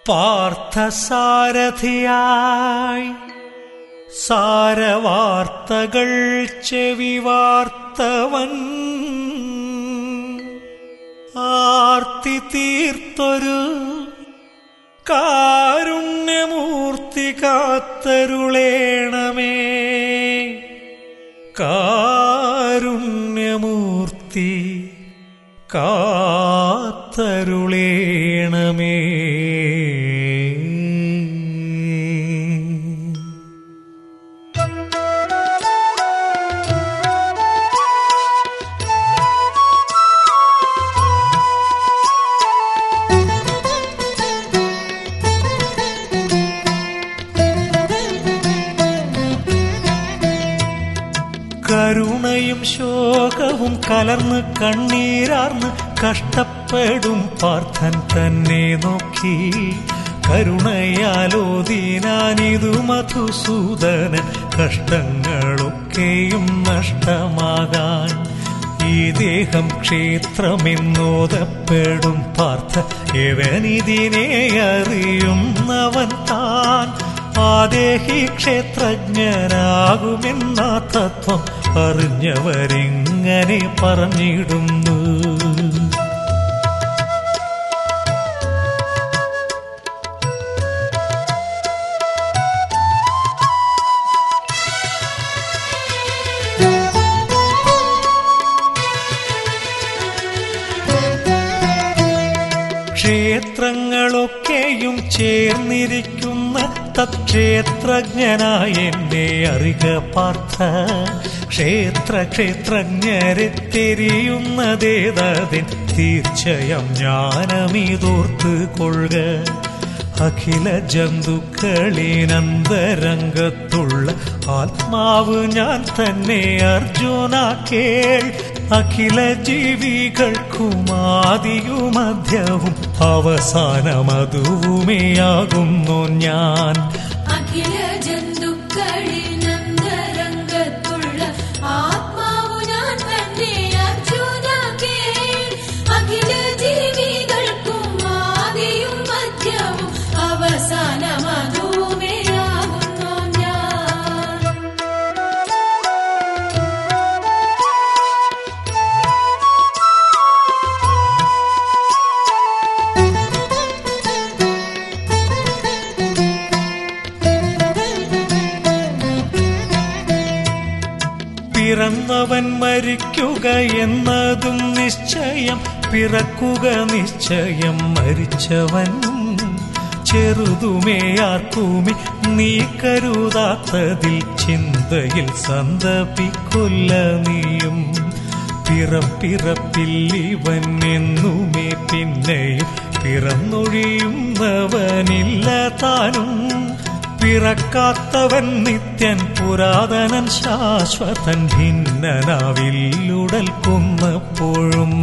പാർത്ഥസാരഥിയായി സാരവാർത്തകൾ ചെവിവാർത്തവൻ ആർത്തി തീർത്തൊരു കാരുണ്യമൂർത്തി കാത്തരുളേണമേ കാരുണ്യമൂർത്തി കാത്തരുളേണമേ കരുണയും ശോകവും കലർന്ന് കണ്ണീരാർന്ന് കഷ്ടപ്പെടും പാർത്ഥൻ തന്നെ നോക്കി കരുണയാലോദീനാനിതു മധുസൂദനൻ കഷ്ടങ്ങളൊക്കെയും നഷ്ടമാകാൻ ഈ ദേഹം ക്ഷേത്രമെന്നോതപ്പെടും പാർത്ഥ എവനിതിനെ അറിയുന്നവൻ താൻ ആദേഹി ക്ഷേത്രജ്ഞനാകുമെന്ന തത്വം അറിഞ്ഞവരിങ്ങനെ പറഞ്ഞിടുന്നു ക്ഷേത്രങ്ങളൊക്കെയും ചേർന്നിരിക്കുന്ന തത്ക്ഷേത്രജ്ഞനായ എന്നെ അറിക പാർത്ഥ ക്ഷേത്ര ക്ഷേത്രജ്ഞരെ തിരിയുന്നതേതതിൻ തീർച്ചയം ജ്ഞാനമിതോർത്ത് കൊള്ളുക അഖില ജന്തുക്കളിനന്തരംഗത്തുള്ള ആത്മാവ് ഞാൻ തന്നെ അർജുന കേൾ അഖില ജീവികൾക്കുമാദിയുമധ്യവും അവസാനമതുവുമേയാകുന്നു ഞാൻ അഖില ജന്തുക്കളിൽ നന്ദരംഗത്തുള്ള ആത്മാവു ഞാൻ തന്നെ അർജുന കേൾ. അഖില ജീവികൾക്കും ആദിയും മധ്യവും അവസാനമതുമേയാകുന്നു ഞാൻ പിറന്നവൻ മരിക്കുക എന്നതും നിശ്ചയം പിറക്കുക നിശ്ചയം മരിച്ചവനും ചെറുതുമേ ആർക്കുമേ നീ കരുതാത്തതിൽ ചിന്തയിൽ സന്തപിക്കൊല്ല നീയും പിറപ്പിറപ്പിൽ ഇവൻ എന്നുമേ പിന്നെയും പിറന്നൊഴിയുന്നവനില്ല താനും പിറക്കാത്തവൻ നിത്യൻ പുരാതനൻ ശാശ്വതൻ ഭിന്നനാവില്ലുടൽ കൊന്നപ്പോഴും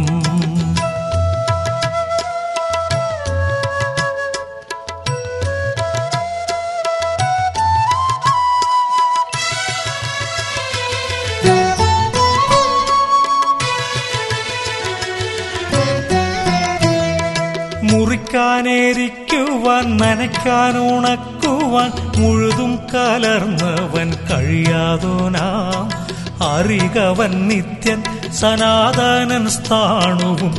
മുറിക്കാനേരിക്കുവാൻ നനയ്ക്കാൻ ഉണക്കുവാൻ മുഴുതും കലർന്നവൻ കഴിയാതോ നാം അറികവൻ നിത്യൻ സനാതനൻ സ്ഥാണുവും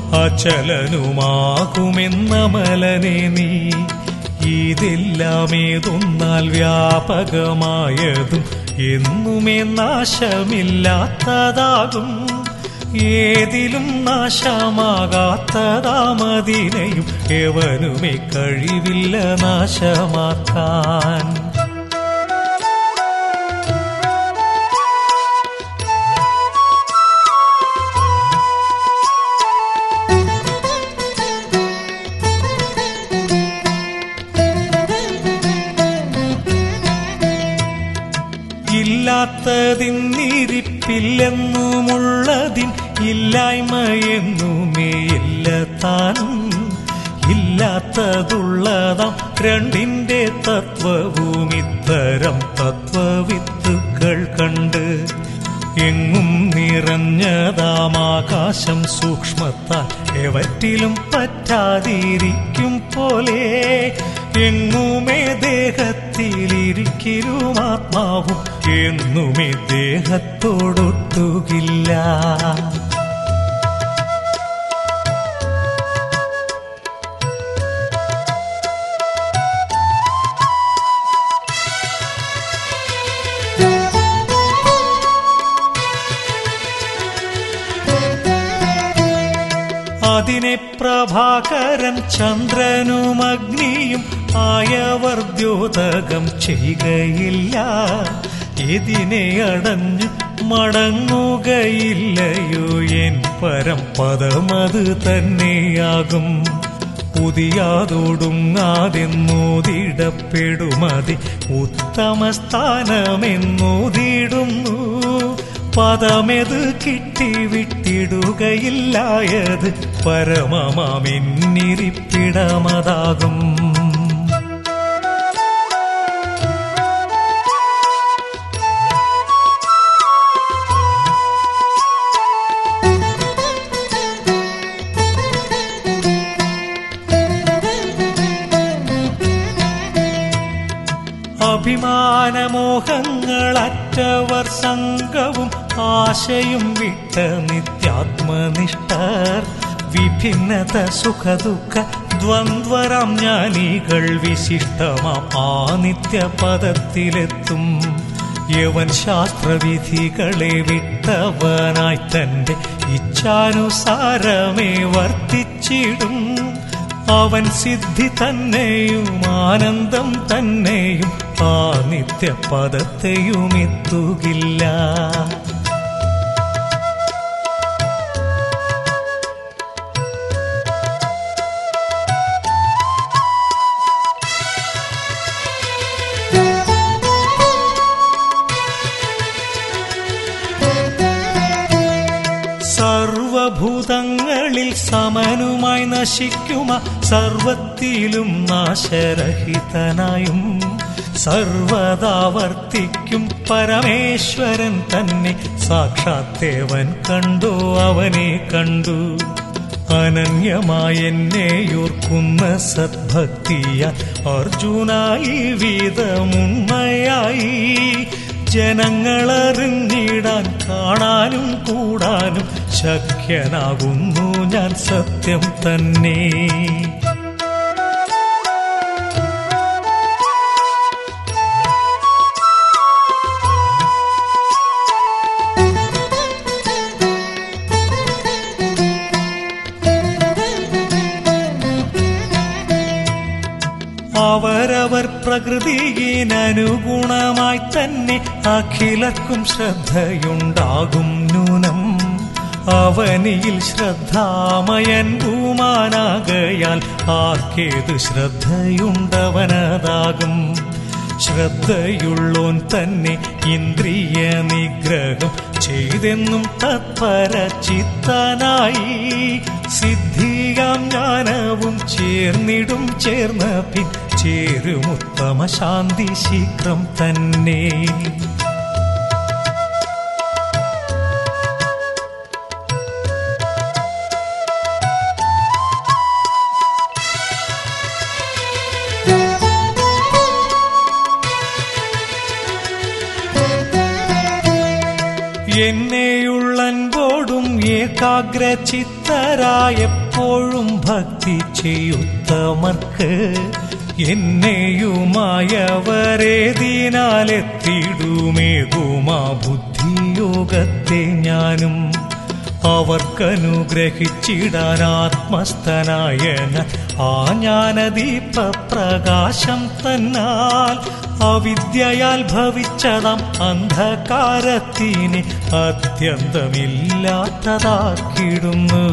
അചലനുമാകുമെന്നമലനെ നീ ഇതെല്ലാം ഏതൊന്നാൽ വ്യാപകമായതും എന്നുമേ നാശമില്ലാത്തതാകും ഏതിലും നാശമാകാത്തതാമതിനെയും എവനുമേ കഴിവില്ല നാശമാക്കാൻ ഇല്ലാത്തതിന്നിരിപ്പില്ലെന്നുമുള്ളതിൻ ഇല്ലായ്മയെന്നുമേ ഇല്ല താനും ഇല്ലാത്തതുള്ളതാം രണ്ടിന്റെ തത്വവും ഇത്തരം തത്വവിത്തുക്കൾ കണ്ട് എങ്ങും നിറഞ്ഞതാമാകാശം സൂക്ഷ്മത്താൽ എവറ്റിലും പറ്റാതിരിക്കും പോലെ എങ്ങുമേ ദേഹത്തിലിരിക്കലും ആത്മാവും എന്നുമേ ദേഹത്തോടൊട്ടുകില്ല അതിനെ പ്രഭാകരൻ ചന്ദ്രനും അഗ്നിയും ആയവർ ദ്യോതകം ചെയ്യുകയില്ല ഇതിനെ അടഞ്ഞു മടങ്ങുകയില്ലയോ എൻ പരംപദമത് തന്നെയാകും പുതിയാതൊടുങ്ങാതെന്നോതിടപ്പെടുമതി ഉത്തമ സ്ഥാനമെന്നോതിടുന്നു പദമെത് കിട്ടി വിട്ടിടുകയില്ലായത് പരമമാമെന്നിരിപ്പിടമതാകും അഭിമാനമോഹങ്ങളറ്റവർ സംഘവും ആശയും വിട്ട നിത്യാത്മനിഷ്ഠർ വിഭിന്നത സുഖദുഃഖ ദ്വന്ദ്വരം ജ്ഞാനികൾ വിശിഷ്ടമാം ആ നിത്യപദത്തിലെത്തും യവൻ ശാസ്ത്രവിധികളെ വിട്ടവനായി തന്റെ ഇച്ഛാനുസാരമേ വർത്തിച്ചിടും അവൻ സിദ്ധി തന്നെയും ആനന്ദം തന്നെയും ആ നിത്യപദത്തെയും എത്തുകില്ല സർവഭൂതങ്ങളിൽ സമനുമായി നശിക്കുമ സർവത്തിലും നാശരഹിതനായും സർവദാവർത്തിക്കും പരമേശ്വരൻ തന്നെ സാക്ഷാത്തേവൻ കണ്ടു അവനെ കണ്ടു അനന്യമായ എന്നെയോർക്കുന്ന സദ്ഭക്തിയ അർജുനായി വീതമുണ്മയായി ജനങ്ങളറിഞ്ഞിടാൻ കാണാനും കൂടാനും ശക്യനാകുന്നു ഞാൻ സത്യം തന്നെ അവരവർ പ്രകൃതിയിനനുഗുണമായി തന്നെ അഖിലർക്കും ശ്രദ്ധയുണ്ടാകും നൂനം അവനിയിൽ ശ്രദ്ധാമയൻ ഭൂമാനാകയാൽ ആർക്കേത് ശ്രദ്ധയുണ്ടവനതാകും ശ്രദ്ധയുള്ളോൻ തന്നെ ഇന്ദ്രിയ നിഗ്രഹം ചെയ്തെന്നും തത്പര ചിത്തനായി സിദ്ധിയാം ജ്ഞാനവും ചേർന്നിടും ചേർന്ന പിൻ ചേരുമുത്തമ ശാന്തി ശീഘ്രം തന്നെ എന്നെയുള്ളൻപോടും ഏകാഗ്ര ചിത്തരായെപ്പോഴും ഭക്തി ചെയ്യുത്തമർക്ക് എന്നെയുമായവരേതിനാലെത്തിടുമേകുമാ ബുദ്ധിയോഗത്തെ ഞാനും അവർക്കനുഗ്രഹിച്ചിടാൻ ആത്മസ്ഥനായ ഞാൻ ആ ജ്ഞാനദീപ പ്രകാശം തന്നാൽ അവിദ്യയാൽ ഭവിച്ചതാം അന്ധകാരത്തിനെ അത്യന്തമില്ലാത്തതാക്കിടുന്നു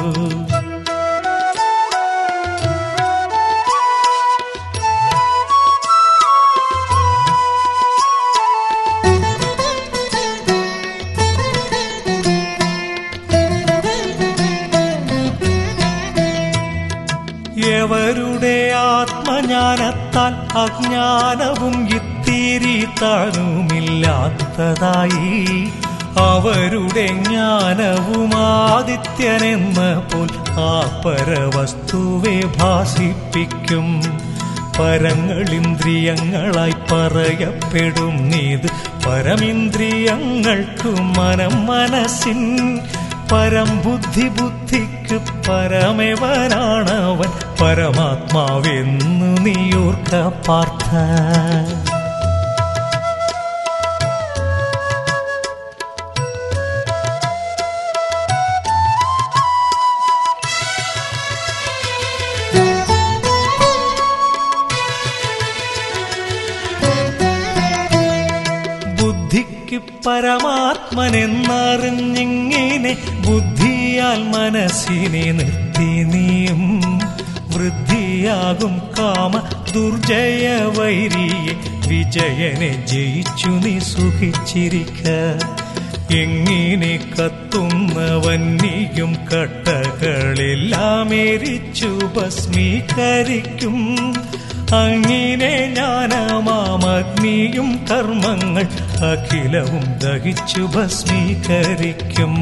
എവരുടെ ആത്മജ്ഞാനത്താൽ അജ്ഞാനവും ഇത്തിരി താനുമില്ലാത്തതായി അവരുടെ ജ്ഞാനവും ആദിത്യനെന്ന പോൽ ആ പരവസ്തുവെ ഭാസിപ്പിക്കും പരങ്ങളിന്ദ്രിയങ്ങളായി പറയപ്പെടും നീത് പരമിന്ദ്രിയങ്ങൾക്ക് മനം മനസ്സിൻ പരംബുദ്ധി ബുദ്ധിക്ക് പരമേവനാണവൻ പരമാത്മാവെന്നു നീയോർക്ക പാർത്ഥ ബുദ്ധിക്ക് പരമാത്മനെന്നറിഞ്ഞിങ്ങനെ ബുദ്ധിയാൽ മനസ്സിനെ നിർത്തി നീയും വൃദ്ധിയാകും കാമ ദുർജയ വൈരിയെ വിജയനെ ജയിച്ചു നീ സുഖിച്ചിരിക്ക എങ്ങനെ കത്തുന്ന വന്നിയും കട്ടകളെല്ലാം എരിച്ചു ഭസ്മീകരിക്കും അങ്ങനെ ജ്ഞാനമാമഗ്നിയും കർമ്മങ്ങൾ അഖിലവും ദഹിച്ചു ഭസ്മീകരിക്കും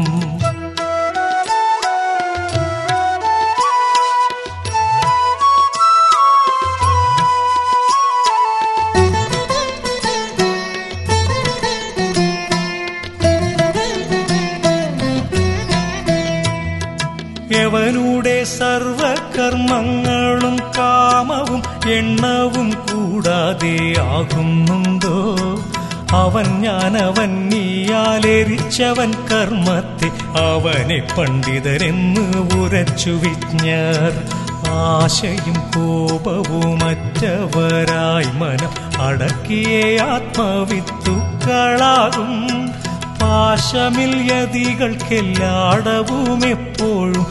യവനുടെ സർവകർമ്മങ്ങളും കാമവും എണ്ണവും കൂടാതെ ആകുന്നുണ്ടോ അവൻ ഞാനവൻ നീയാലെരിച്ചവൻ കർമ്മത്തെ അവനെ പണ്ഡിതരെന്ന് ഉരച്ചു വിജ്ഞർ ആശയും കോപവും മറ്റവരായി മനം അടക്കിയ ആത്മവിത്തുക്കളാകും പാശമിൽ യതികൾക്കെല്ലാടവും എപ്പോഴും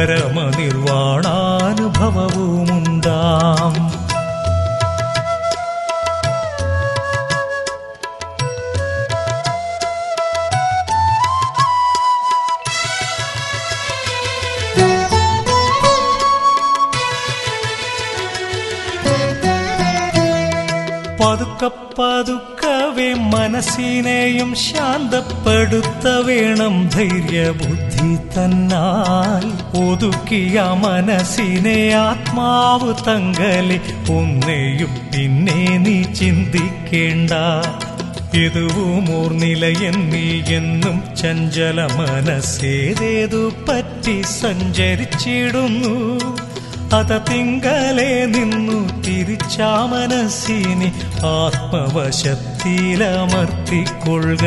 പരമനിർവാണാനുഭവവുമുണ്ടാം പതുക്കെ പതുക്കവേ മനസ്സിനെയും ശാന്തപ്പെടുത്ത വേണം ധൈര്യബുദ്ധി തന്നാൽ ഒതുക്കിയ മനസ്സിനെ ആത്മാവ് തങ്കലെ ഒന്നെയും പിന്നെ നീ ചിന്തിക്കേണ്ട ഇതുവും ഓർനിലയെന്നീ എന്നും ചഞ്ചല മനസ്സേതേതു പറ്റി സഞ്ചരിച്ചിടുന്നു അത തിങ്കലെ നിന്നു തിരിച്ചാ മനസ്സിനെ ആത്മവശത്തിലമർത്തിക്കൊള്ളുക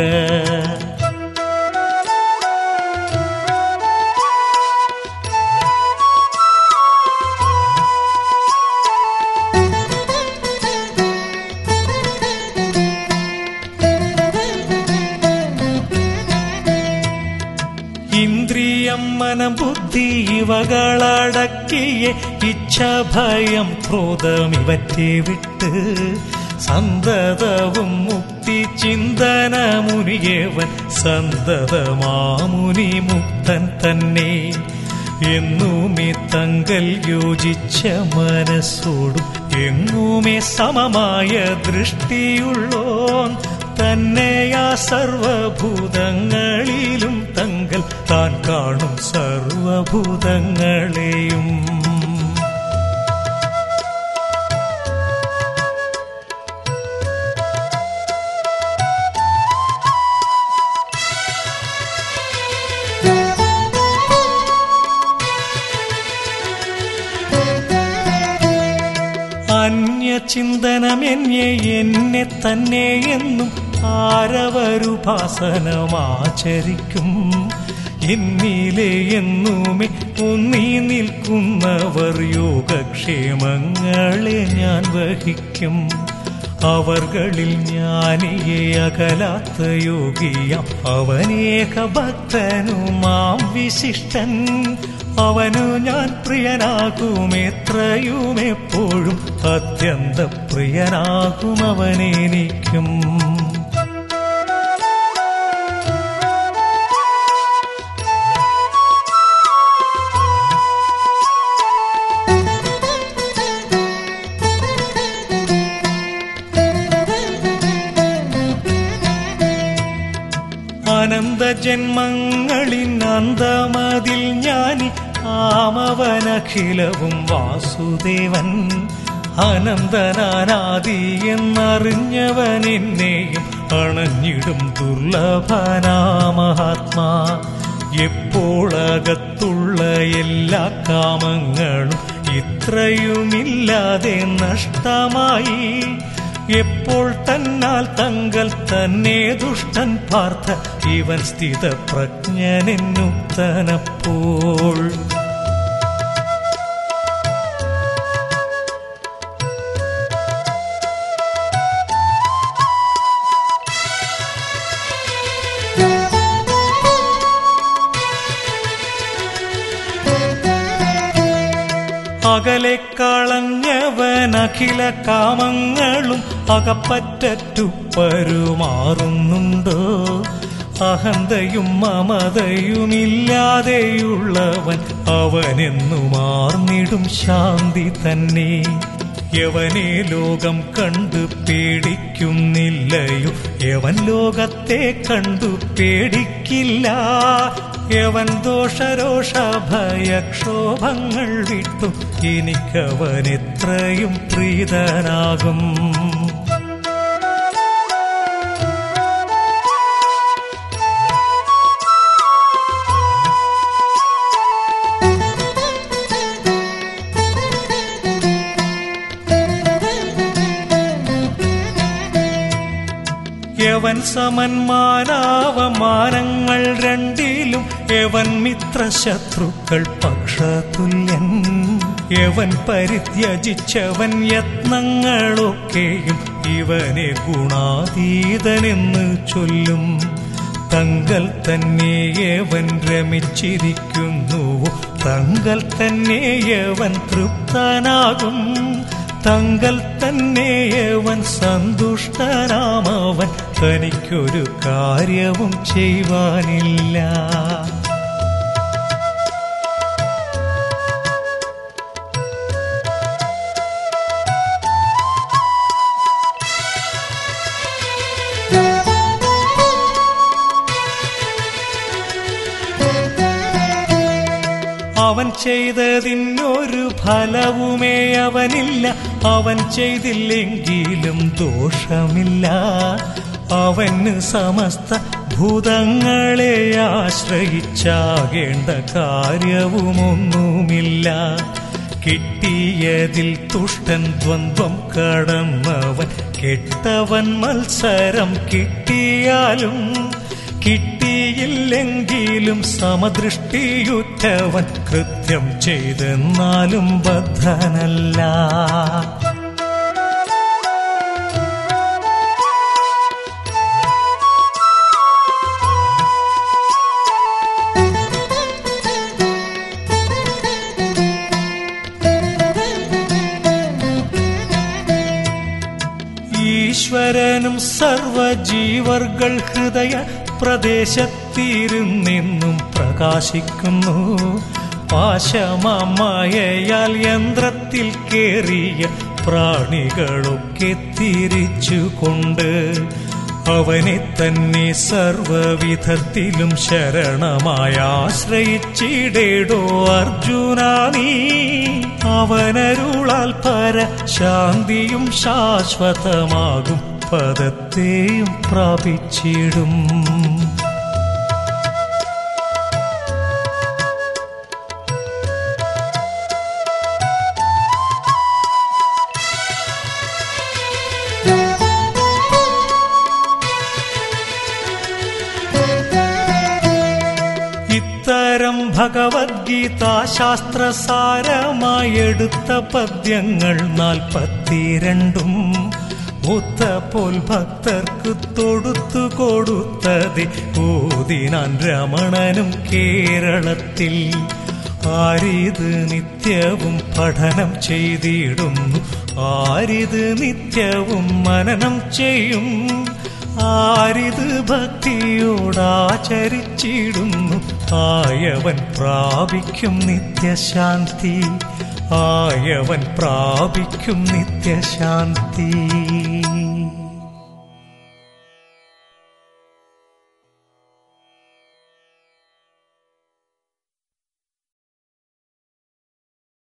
ഇന്ദ്രിയം മനം ബുദ്ധി ഇവകളടക്കിയ ഇച്ഛ ഭയം ക്രോധം ഇവറ്റെ വിട്ട് സന്തതവും മുക്തി ചിന്തന മുനിയേവൻ സന്തതമാമുനി മുക്തൻ തന്നെ എന്നുമേ തങ്കൽ യോജിച്ച മനസ്സോടും എങ്ങുമേ സമമായ ദൃഷ്ടിയുള്ളോൻ തന്നെയാ സർവഭൂതങ്ങളിലും തങ്കൽ താൻ കാണും സർവഭൂതങ്ങളെയും അന്യചിന്തനമെന്നെ എന്നെ തന്നെ എന്നും ആരവരുപാസനമാചരിക്കും എന്നിലെ എന്നുമേ ഒന്നീ നിൽക്കുന്നവർ യോഗക്ഷേമങ്ങളെ ഞാൻ വഹിക്കും അവർകളിൽ ജ്ഞാനിയെ അകലാത്ത യോഗിയാം അവനേക ഭക്തനുമാം വിശിഷ്ടൻ അവനു ഞാൻ പ്രിയനാകും എത്രയും എപ്പോഴും അത്യന്ത പ്രിയനാകും അവനെനിക്കും അനന്ത ജന്മങ്ങളിൻ അന്തമതിൽ ഞാനി ആമവനഖിലവും വാസുദേവൻ അനന്തനാനാദി എന്നറിഞ്ഞവൻ എന്നെയും അണഞ്ഞിടും ദുർലഭനാമഹാത്മാ എപ്പോഴകത്തുള്ള എല്ലാ കാമങ്ങളും ഇത്രയുമില്ലാതെ നഷ്ടമായി എപ്പോൾ തന്നാൽ തങ്കൽ തന്നെ ദുഷ്ടൻ പാർത്ഥ ഇവൻ സ്ഥിതപ്രജ്ഞനെന്നുത്തനപ്പോൾ അകലെ കളഞ്ഞവൻ അഖില കാമങ്ങളും അകപ്പറ്റു പരുമാറുന്നുണ്ടോ അഹന്തയും മമതയുമില്ലാതെയുള്ളവൻ അവനെന്നു മാർന്നിടും ശാന്തി തന്നെ യവനെ ലോകം കണ്ടു പേടിക്കുന്നില്ലയോ യവൻ ലോകത്തെ കണ്ടു പേടിക്കില്ല യവൻ ദോഷരോഷ ഭയക്ഷോഭങ്ങൾ വിട്ടു എനിക്കവൻ എത്രയും പ്രീതനാകും യവൻ സമന്മാനാവമാനങ്ങൾ രണ്ടിലും യവൻ മിത്രശത്രുക്കൾ പക്ഷതുല്യൻ യവൻ പരിത്യജിച്ചവൻ യത്നങ്ങളൊക്കെയും ഇവനെ ഗുണാതീതനെന്ന് ചൊല്ലും തങ്കൽ തന്നെ യവൻ രമിച്ചിരിക്കുന്നു തങ്കൽ തന്നെ യവൻ തൃപ്തനാകും തങ്കൽ തന്നെയവൻ സന്തുഷ്ടനാമവൻ തനിക്കൊരു കാര്യവും ചെയ്യുവാനില്ല അവൻ ചെയ്തതിനൊരു ഫലവുമേ അവനില്ല അവൻ ചെയ്തില്ലെങ്കിലും ദോഷമില്ല അവന് സമസ്ത ഭൂതങ്ങളെ ആശ്രയിച്ചാകേണ്ട കാര്യവുമൊന്നുമില്ല കിട്ടിയതിൽ തുഷ്ടൻ ദ്വന്ദ്വം കടന്നവൻ കെട്ടവൻ മത്സരം കിട്ടിയാലും കിട്ടിയില്ലെങ്കിലും സമദൃഷ്ടിയുറ്റവൻ കൃത്യം ചെയ്തെന്നാലും ബദ്ധനല്ല ഈശ്വരനും സർവജീവർകൾ ഹൃദയ പ്രദേശത്തിരുന്നെന്നും പ്രകാശിക്കുന്നു പാശമായയാൽ യന്ത്രത്തിൽ കേറിയ പ്രാണികളൊക്കെ തിരിച്ചുകൊണ്ട് അവനെ തന്നെ സർവവിധത്തിലും ശരണമായി ആശ്രയിച്ചിടേടോ അർജുന നീ അവനരുളാൽ പര ശാന്തിയും ശാശ്വതമാകും പദത്തെയും പ്രാപിച്ചിടും ഇത്തരം ഭഗവത്ഗീതാ ശാസ്ത്രസാരമായി എടുത്ത പദ്യങ്ങൾ നാൽപ്പത്തിരണ്ടും ഒത്ത പോൽ ഭക്തർക്ക് തൊടുത്തു കൊടുത്തത് ഓതിനാൻ രമണനും കേരളത്തിൽ ആരിത് നിത്യവും പഠനം ചെയ്തിടുന്നു ആരിത് നിത്യവും മനനം ചെയ്യും ആരിത് ഭക്തിയോടാചരിച്ചിടുന്നു ആയവൻ പ്രാപിക്കും നിത്യശാന്തി ആയവൻ പ്രാപിക്കും നിത്യശാന്തി